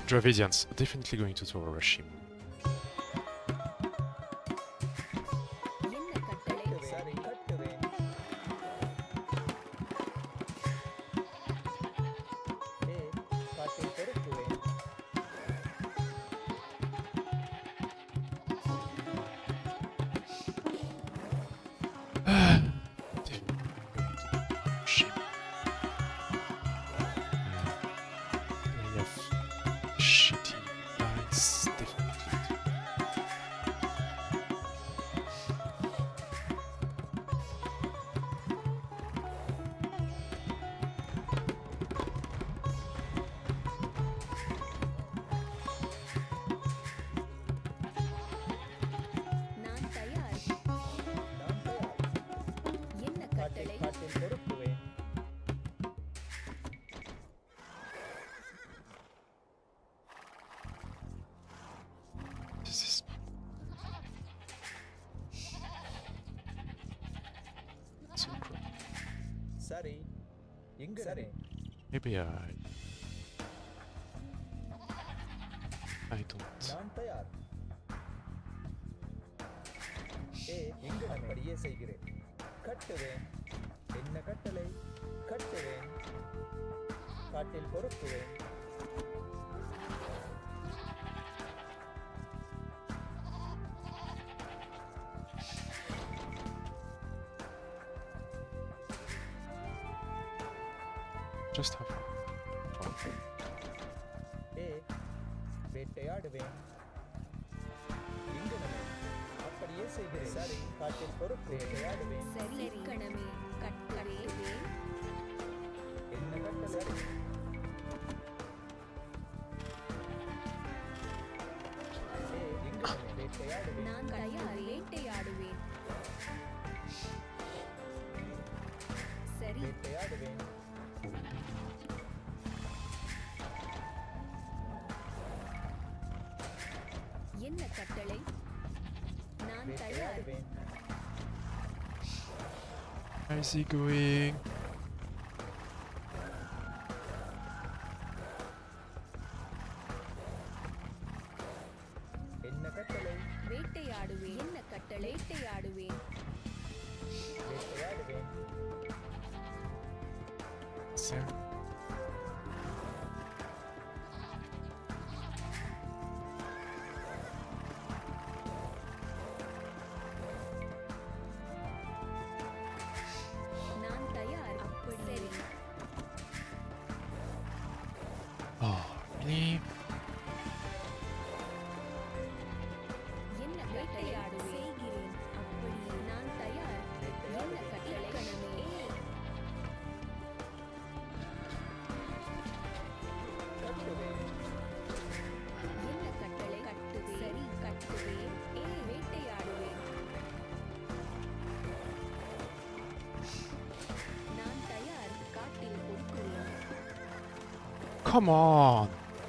Dravedians definitely going to tower rush him. என்ன கட்டளை சரி கட்டுவேன் ஏ காட்டில் பொறுக்குவேன் Rush him. They have shitty lines, definitely. நான் தயார் நான் தயார் என்ன கட்டளை காட்டில் காட்டில் பொறுக்குவேன் This is so cool. சரி எங்கு சரி Maybe I. I don't. நான் தயார் ஏ எங்கு அப்படியே செய்கிறேன் கட்டுவேன் என்ன கட்டளை கட்டுவேன் காட்டில் பொறுக்குவேன் Just have fun. fun. ஏ வேட்டையாடுவேன் எங்கு நம்ம அப்படியே செய்கிறேன் சரி காட்டில் பொறுப்பு வேட்டையாடுவேன் சரி கணமே கட்டளைவேன் என்ன கட்டளை சரி ஏ எங்கு நம்ம வேட்டையாடுவேன் நான் தயார் வேட்டையாடுவேன் சரி வேட்டையாடுவேன் என்ன கட்டளை நான் தயார் வேட்டையாடுவேன் Where is he going? என்ன கட்டளை வேட்டையாடுவேன் என்ன கட்டளை வேட்டையாடுவேன் வேட்டையாடுவேன் There. நான் தயார் அப்படி சரி Oh, really? என்ன வேட்டையாடுவேன் செய்கிறேன் அப்படி நான் தயார் என்ன கட்டளை கணமே கட்டுவேன் என்ன கட்டளை கட்டுவேன் சரி கட்டுவேன் ஏ வேட்டையாடுவேன் நான் தயார் காட்டில் கொடுக்குவேன் Come on!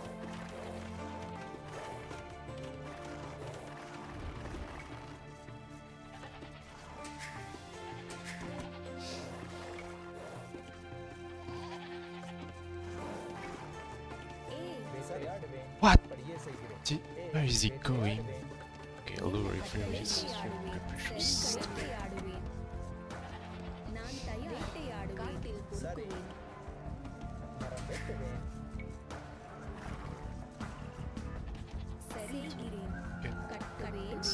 A வேட்டையாடுவேன் What? அப்படியே செய்கிறேன் Gee, A, Where is he going? வேட்டையாடுவேன். Okay, lure if there is வேட்டையாடுவேன் precious. சரி வேட்டையாடுவேன் நான் தயார் வேட்டையாடுவேன் காட்டில் சரி. கொடுக்குவேன் மரம் வெட்டுவேன் செய்கிறேன் கட்டுவேன்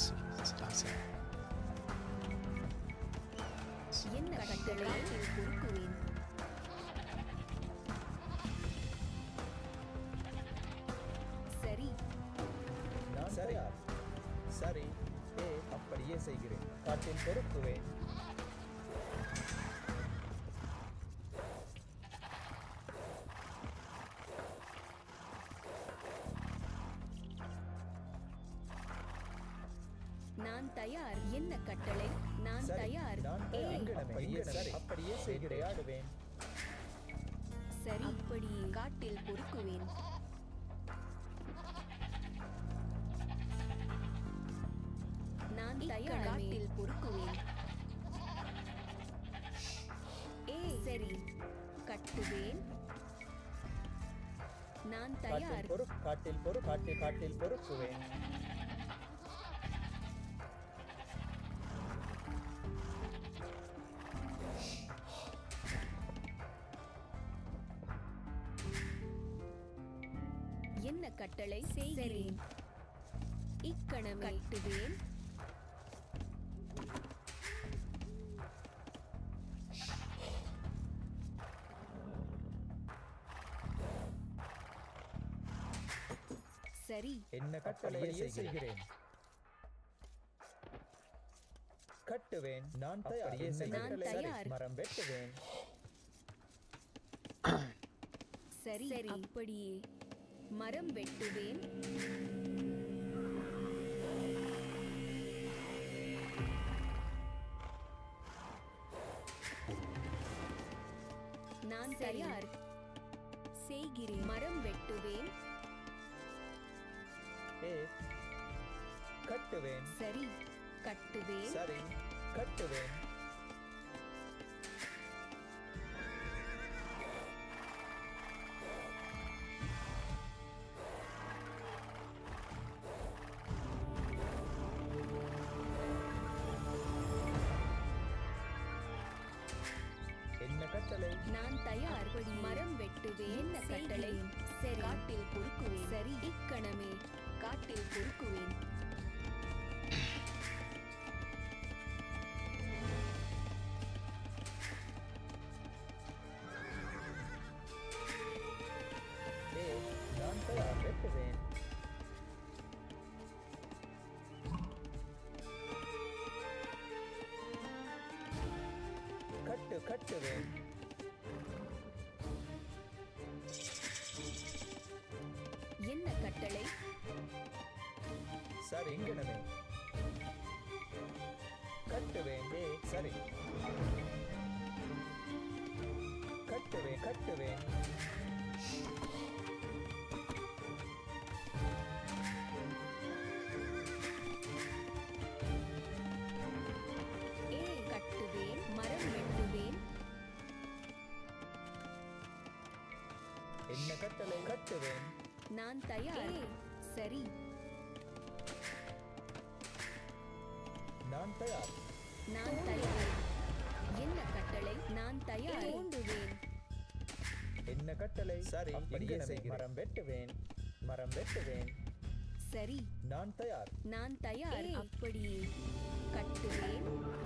என்ன கட்டளை காட்டில் கொடுக்குவேன் சரி நான் தயார் சரி ஏ அப்படியே செய்கிறேன் காட்டில் பொறுக்குவேன் நான் தயார் என்ன கட்டளை நான் சரி, தயார் நான் ஏ தயார். அப்படியே சரி அப்படியே செய்கிறேன் ஆடுவேன் சரி அப்படியே காட்டில் பொறுக்குவேன் நான் தயார் காட்டில் பொறுக்குவேன் ஏ சரி கட்டுவேன் நான் காட்டில் தயார் பொறு காட்டில் பொறு காட்டில் காட்டில் பொறுக்குவேன் என்ன கட்டளை செய்கிறேன் இக்கணமே கட்டுவேன் சரி என்ன கட்டளையே செய்கிறேன் கட்டுவேன் நான் தயார் என்ன நான் கட்டளை சரி. தயார். மரம் வெட்டுவேன் சரி அப்படியே மரம் வெட்டுவேன் நான் தயார் செய்கிறேன் மரம் வெட்டுவேன் ஏ கட்டுவேன் சரி கட்டுவேன் சரி கட்டுவேன் என்ன கட்டளை நான் தயார் மரம் வெட்டுவேன் என்ன கட்டளை சரி காட்டில் பொறுக்குவேன் சரி இக்கணமே காட்டில் பொறுக்குவேன் ஏ நான் தயார் வெட்டுவேன் கட்டு கட்டுவேன் என்ன கட்டளை சரி இங்கனமே கட்டுவேன் ஏ சரி கட்டுவேன் கட்டுவேன் ஏ கட்டுவேன் மரம் வெட்டுவேன் என்ன கட்டளை கட்டுவேன் நான் தயார் சரி நான் தயார் நான் தயார் என்ன கட்டளை நான் தயார் தோண்டுவேன் என்ன கட்டளை சரி அப்படியே செய்கிறேன் மரம் வெட்டுவேன் மரம் வெட்டுவேன் சரி நான் தயார் நான் தயார் அப்படியே கட்டுவேன்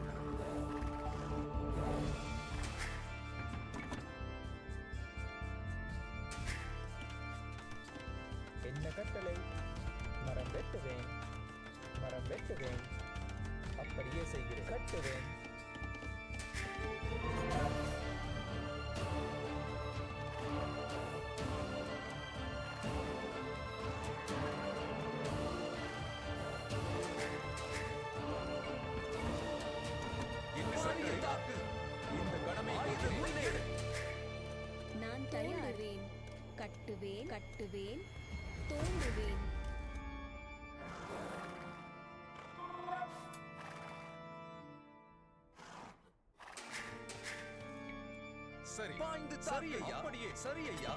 என்ன கட்டளை மரம் வெட்டுவேன் மரம் வெட்டுவேன் அப்படியே செய்கிறேன் கட்டுவேன் நான் தயார்வேன் கட்டுவேன் கட்டுவேன் தோண்டுவேன் சரி பாய்ந்து சரி ஐயா அப்படியே சரி ஐயா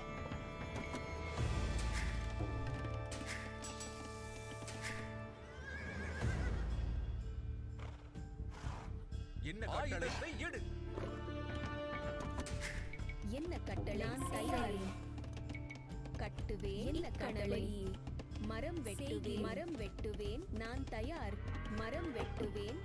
என்ன கட்டளை எடு என்ன கட்டளை நான் தயார் கட்டுவேன் என்ன கட்டளை மரம் வெட்டுவேன் மரம் வெட்டுவேன் நான் தயார் மரம் வெட்டுவேன்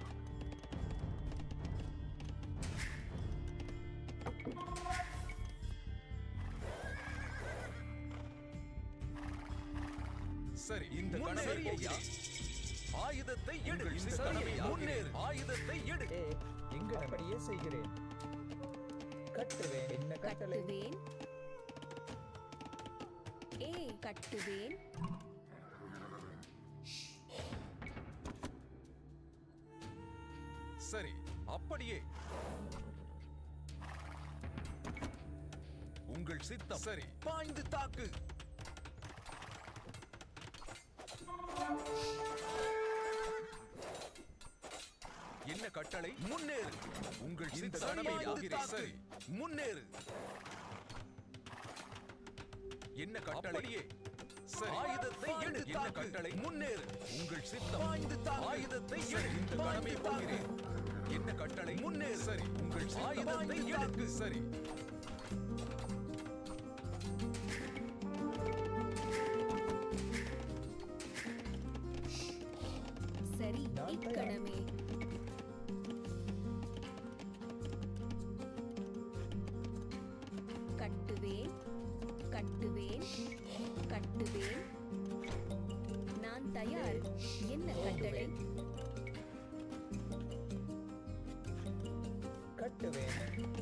சரி இந்த கணவரி ஐயா ஆயுதத்தை எடு இந்த கணவரி முன்னேறு ஆயுதத்தை எடு ஏ இங்கு அப்படியே செய்கிறேன் கட்டுவேன் என்ன கட்டளை கட்டுவேன் ஏ கட்டுவேன் சரி அப்படியே உங்கள் சித்தம் சரி பாய்ந்து தாக்கு என்ன கட்டளை முன்னேறு உங்கள் இந்த கடமை சரி முன்னேறு என்ன என்ன கட்டளையே சரி ஆயுதத்தை எடு என்ன கட்டளை முன்னேறு உங்கள் சித்தம் பாய்ந்து ஆயுதத்தை எடு இந்த கடமை போகிறேன் என்ன கட்டளை முன்னேறு சரி உங்கள் ஆயுதத்தை எடுக்கு சரி சரி நான் இக்கணமே கட்டுவேன் கட்டுவேன் கட்டுவேன் நான் தயார் என்ன கட்டளை கட்டுவேன்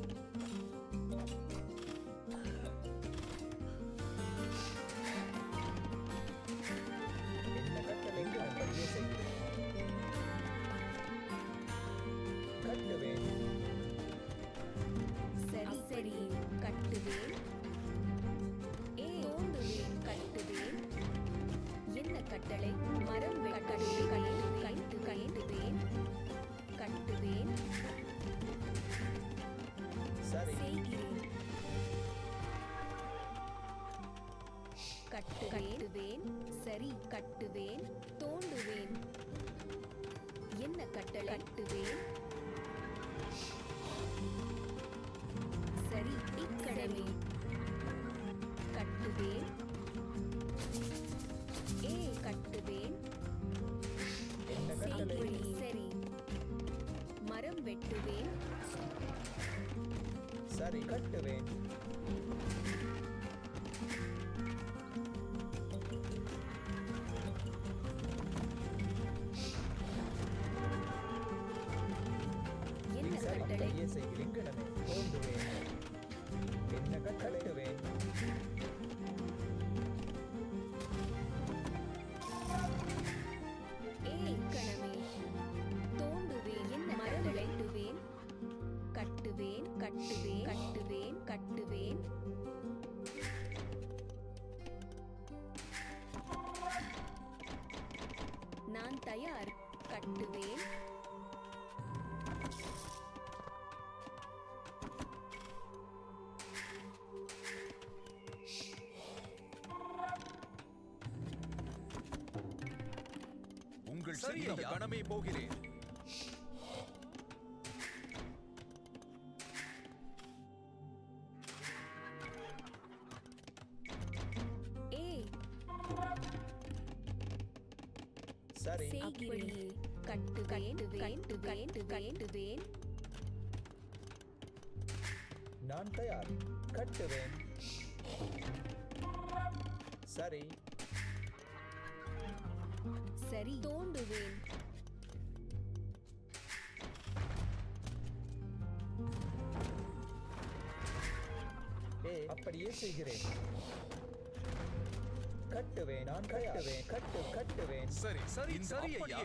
என்ன கட்டளை அப்படியே செய்கிறேன் கட்டுவேன் சரி சரி கட்டுவேன் ஏ தோண்டுவேன் கட்டுவேன் என்ன கட்டளை மரம் வெட்டவே கட்டு கட்டு கட்டுவேன் கட்டுவேன் சரி செய்கிறேன் கட்டுவேன் சரி கட்டுவேன் தோண்டுவேன் என்ன கட்டளை கட்டுவேன் சரி இக்கடமே கட்டுவேன் ஏ கட்டுவேன் என்ன கட்டளை செய்கிறேன். சரி மரம் வெட்டுவேன் சரி கட்டுவேன் என்ன சரி கட்டளை அப்படியே செய்கிறேன் கிணமே தோண்டுவேன் என்ன கட்டளைடுவேன் ஏய் கணமே தோண்டுவேன் என்ன மரம் வெட்டுவேன் கட்டுவேன் கட்டுவேன் கட்டுவேன் கட்டுவேன் நான் தயார் கட்டுவேன் உங்கள் சிறிய கணமே போகிறேன் ஏய் சரி அப்படியே கட்டுவேன் கட்டுவேன் கட்டுவேன் நான் தயார் கட்டுவேன் சரி சரி தோண்டுவேன் ஏ அப்படியே செய்கிறேன் கட்டுவேன் நான் கட்டுவேன் கட்டு கட்டுவேன் சரி சரி சரி ஐயா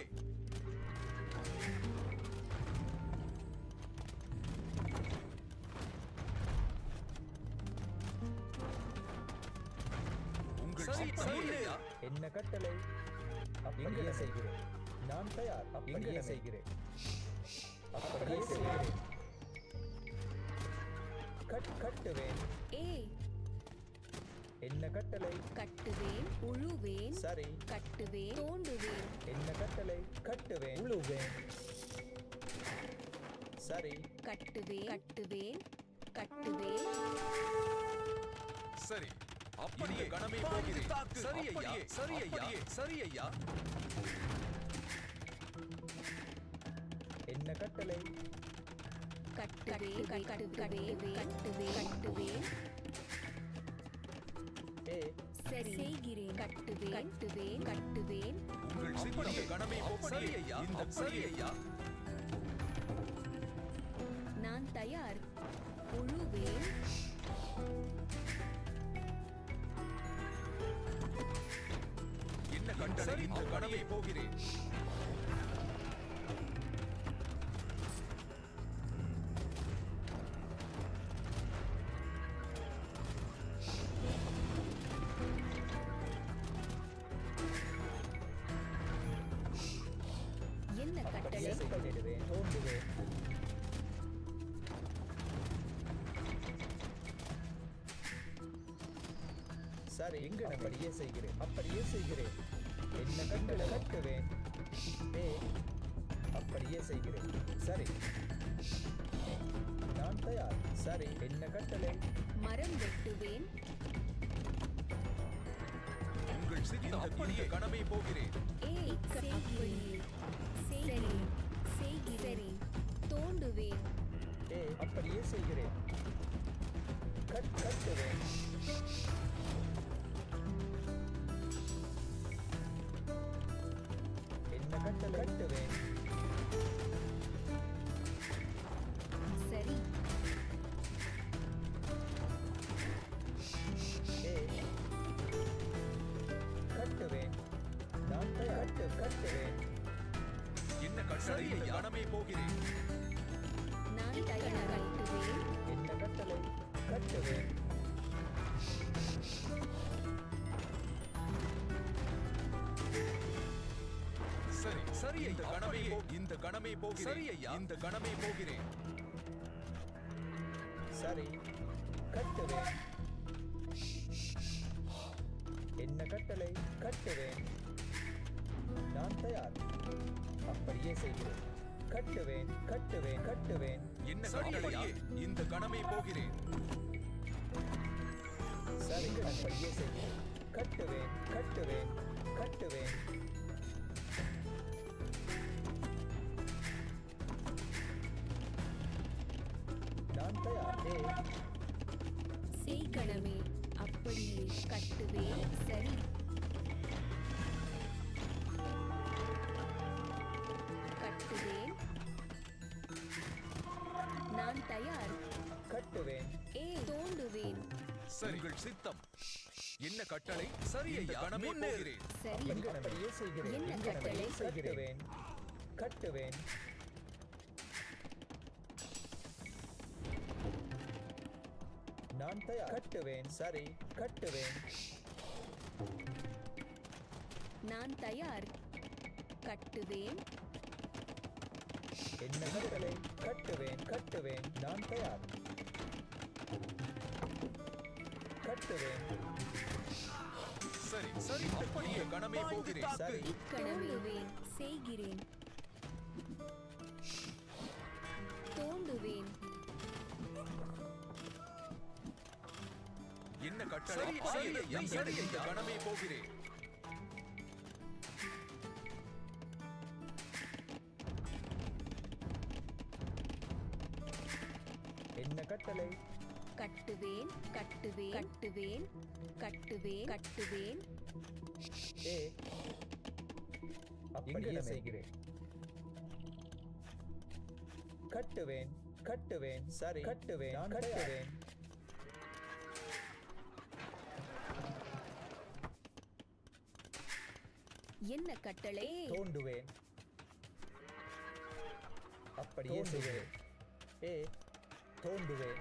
உங்கள் சித்தம் முன்னேறு. என்ன கட்டளை அப்படியே செய்கிறேன் நான் தயார் அப்படியே செய்கிறேன் அப்படியே செய்கிறேன் கட் கட்டுவேன் ஏய் என்ன கட்டளை கட்டுவேன் உழுவேன் சரி கட்டுவேன் தோண்டுவேன் என்ன கட்டளை கட்டுவேன் உழுவேன் சரி கட்டுவேன் கட்டுவேன் கட்டுவேன் சரி அப்படியே கணமே போகிறேன் சரி ஐயா சரி ஐயா சரி ஐயா என்ன கட்டளை கட்டுவேன் கட்டுவேன் கட்டுவேன் கட்டுவேன் ஏ சரி செய்கிறேன் கட்டுவேன் கட்டுவேன் கட்டுவேன் உங்கள் சிறிய கணமே சரி ஐயா இந்த சரி ஐயா நான் தயார் உழுவேன் என்ன கட்டளை இந்த கணமே போகிறேன் என்ன அப்படியே கட்டளை பண்ணிடுவேன் தோண்டுவேன் சரி இங்கு அப்படியே செய்கிறேன் அப்படியே செய்கிறேன் என்ன கட்டளை கட்டுவேன் ஏ அப்படியே செய்கிறேன் சரி நான் தயார் சரி என்ன கட்டளை மரம் வெட்டுவேன் உங்கள் சித்தம் அப்படியே கடமை போகிறேன் ஏய் செய்கிறேன் செய்கிறேன் செய்கிறேன் தோண்டுவேன் ஏ அப்படியே செய்கிறேன் கட் கட்டுவேன் என்ன கட்டளை கட்டுவேன் சரி ஏ கட்டுவேன் நான் தயார் கட்டு கட்டுவேன் என்ன கட்டளை இந்த கடமை போகிறேன் நான் தயார் கட்டுவேன் என்ன கட்டளை கட்டுவேன் சரி சரி இந்த கடமை போ- இந்த கடமை போகிறேன் சரி ஐயா இந்த கடமை போகிறேன் சரி கட்டுவேன் என்ன கட்டளை கட்டுவேன் நான் தயார் அப்படியே செய்கிறேன் கட்டுவேன் கட்டுவேன் கட்டுவேன் என்ன கட்டளையா இந்த கடமை போகிறேன் சரி அப்படியே செய்கிறேன் கட்டுவேன் கட்டுவேன் கட்டுவேன் நான் தயார் ஏ செய்கணமே அப்படியே கட்டுவேன் சரி கட்டுவேன் நான் தயார் கட்டுவேன் ஏ தோண்டுவேன் சரி உங்கள் சித்தம் என்ன கட்டளை சரி ஐயா கடமை போகிறேன் சரி இங்கு அப்படியே செய்கிறேன் என்ன இங்கு அப்படியே கட்டளை? செய்கிறேன் கட்டுவேன் நான் தயார் கட்டுவேன் சரி கட்டுவேன் நான் தயார் கட்டுவேன் என்ன கட்டளை கட்டுவேன் கட்டுவேன் நான் தயார் கட்டுவேன் சரி சரி அப்படியே கடமை போகிறேன் சரி இக்கணவேன் செய்கிறேன் தோண்டுவேன் என்ன கட்டளை சரி ஐயா சரி இந்த கடமை போகிறேன் என்ன கட்டளை கட்டுவேன் கட்டுவேன் கட்டுவேன் கட்டுவேன் கட்டுவேன் ஏ அப்படியே செய்கிறேன் கட்டுவேன் கட்டுவேன் சரி கட்டுவேன் நான் கட்டுவேன் என்ன கட்டளை தோண்டுவேன் அப்படியே செய்கிறேன் ஏ தோண்டுவேன்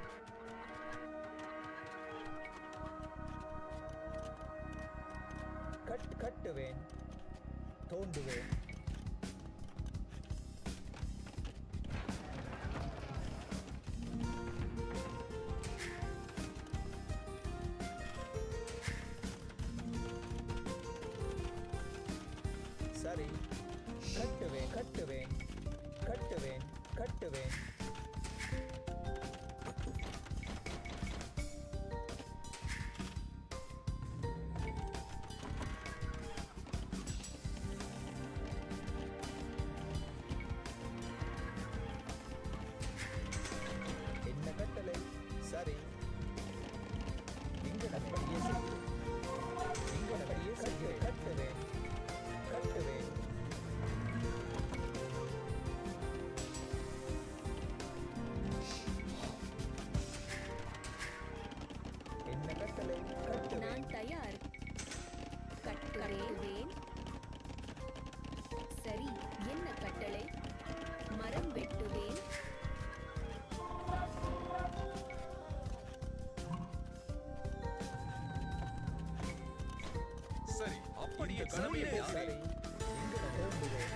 கட் கட்டுவேன் தோண்டுவேன் சரி கட்டுவேன் கட்டுவேன் கட்டுவேன் கட்டுவேன் என்ன கட்டளை சரி இங்கு அப்படியே செய்கிறேன் இங்கு அப்படியே செய்கிறேன் கட்டுவேன் கட்டுவேன் என்ன கட்டளை கட்டுவேன் நான் தயார் கட்டுவேன் சரி என்ன கட்டளை மரம் வெட்டுவேன் சரி அப்படியே கடமை சரி போகிறேன் இங்கு தோண்டுவேன்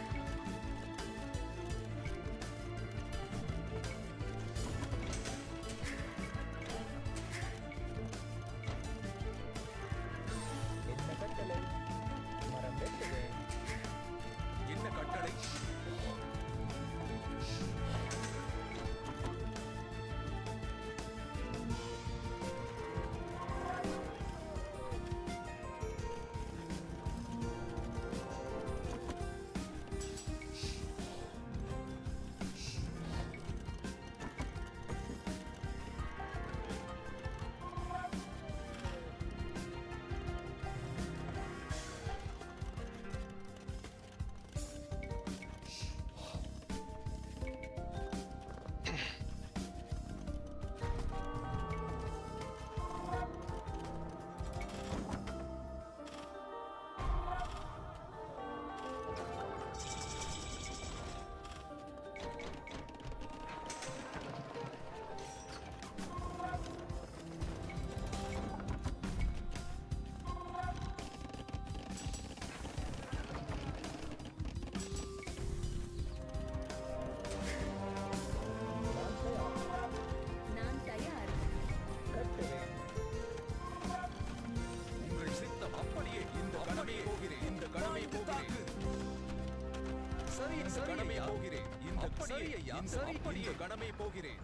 இந்த கணமே போகிறேன் இந்த அப்படியே இந்த அப்படியே கணமே போகிறேன்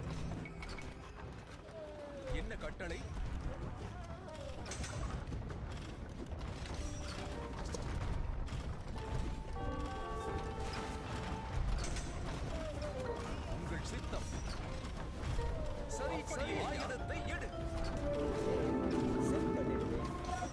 என்ன கட்டளை உங்கள் சித்தம் சரி சரி ஆயுதத்தை எடு செப்பனிடுவேன்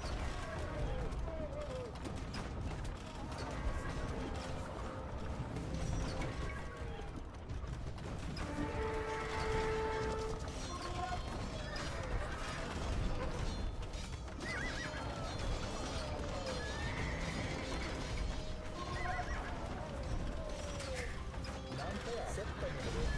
நான் தயார் செப்பனிடுவேன்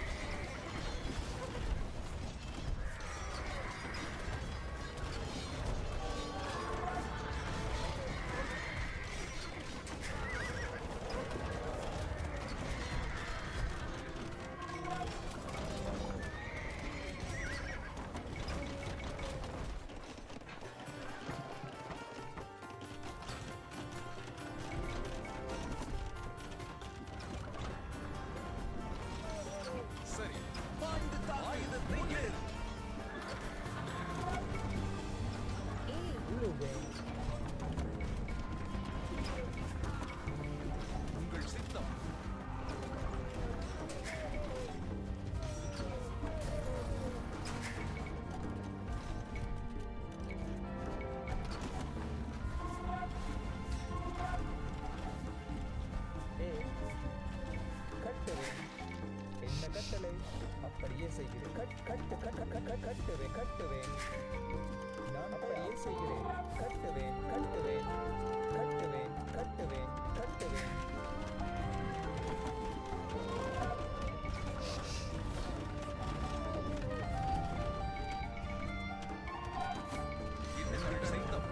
சரி பாய்ந்து தாக்கு. ஆயுதத்தை எடு ஏய் உழுவேன் உங்கள் சித்தம் ஏய் கட்டுவேன் என்ன கட்டளை அப்படியே செய்கிறேன் கட் கட்டு கட்டு கட்டு கட்டுவேன் கட்டுவேன் நான் அப்படியே செய்கிறேன் கட்டுவேன் கட்டுவேன் கட்டுவேன் கட்டுவேன் கட்டுவேன் என்ன உங்கள் சித்தம்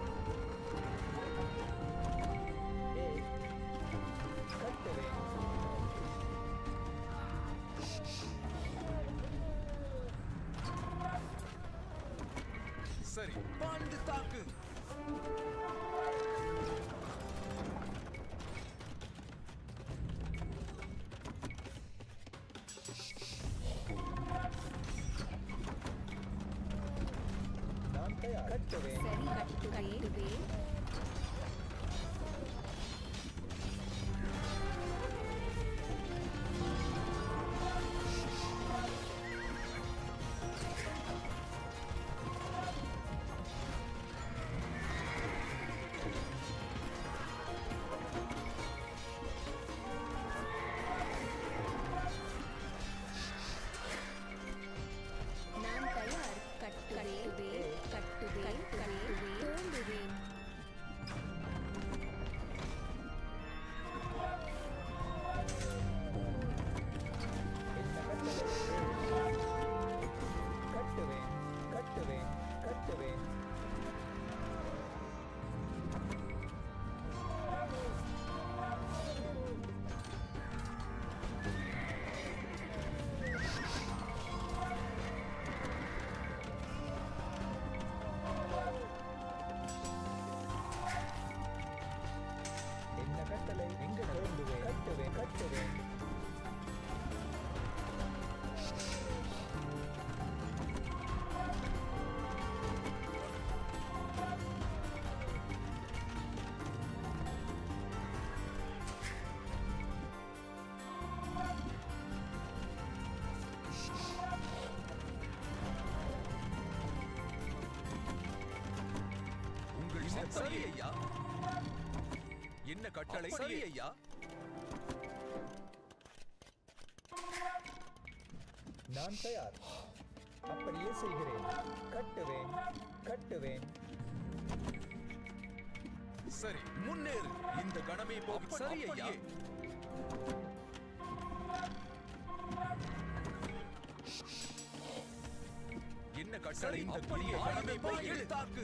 ஏய் கட்டுவேன் சரி பாய்ந்து தாக்கு நான் தயார் கட்டுவேன் சரி கட்டுவேன் நான் தயார் கட்டுவேன் கட்டுவேன் கட்டுவேன் தோண்டுவேன் என்ன கட்டளை கட்டுவேன் கட்டுவேன் கட்டுவேன் என்ன கட்டளை எங்க தோண்டுவேன் கட்டுவேன் கட்டுவேன் உங்கள் சித்தம் சரி ஐயா என்ன கட்டளை சரி ஐயா நான் தயார் அப்படியே செய்கிறேன் கட்டுவேன் கட்டுவேன் சரி முன்னேறு இந்த கணமே போகும் சரி ஐயா என்ன கட்டளை இந்த அப்படியே கணமே போய் தாக்கு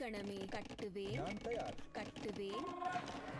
இக்கணமே கட்டுவேன் நான் தயார் கட்டுவேன்